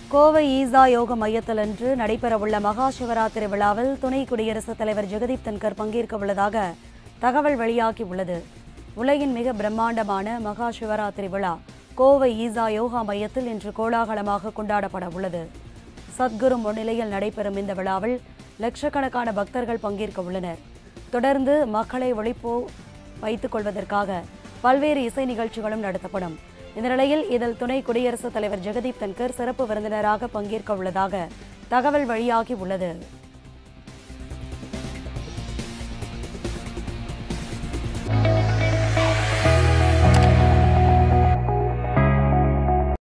கோவை ஈசா யோக மையத்தில் இன்று நடைபெறவுள்ள மகா சிவராத்திரி விழாவில் துணை குடியரசுத் தலைவர் ஜெகதீப் தன்கர் பங்கேற்க உள்ளதாக தகவல் வெளியாகி உள்ளது உலகின் மிக பிரம்மாண்டமான மகா சிவராத்திரி விழா கோவை ஈசா யோகா மையத்தில் இன்று கோலாகலமாக கொண்டாடப்பட உள்ளது சத்குரு முன்னிலையில் நடைபெறும் இந்த விழாவில் லட்சக்கணக்கான பக்தர்கள் பங்கேற்க உள்ளனர் தொடர்ந்து மக்களை ஒழிப்போ வைத்துக் கொள்வதற்காக பல்வேறு இசை நிகழ்ச்சிகளும் நடத்தப்படும் இந்த நிலையில் இதில் துணை குடியரசுத் தலைவர் ஜெகதீப் தன்கர் சிறப்பு விருந்தினராக பங்கேற்க உள்ளதாக தகவல் வெளியாகி உள்ளது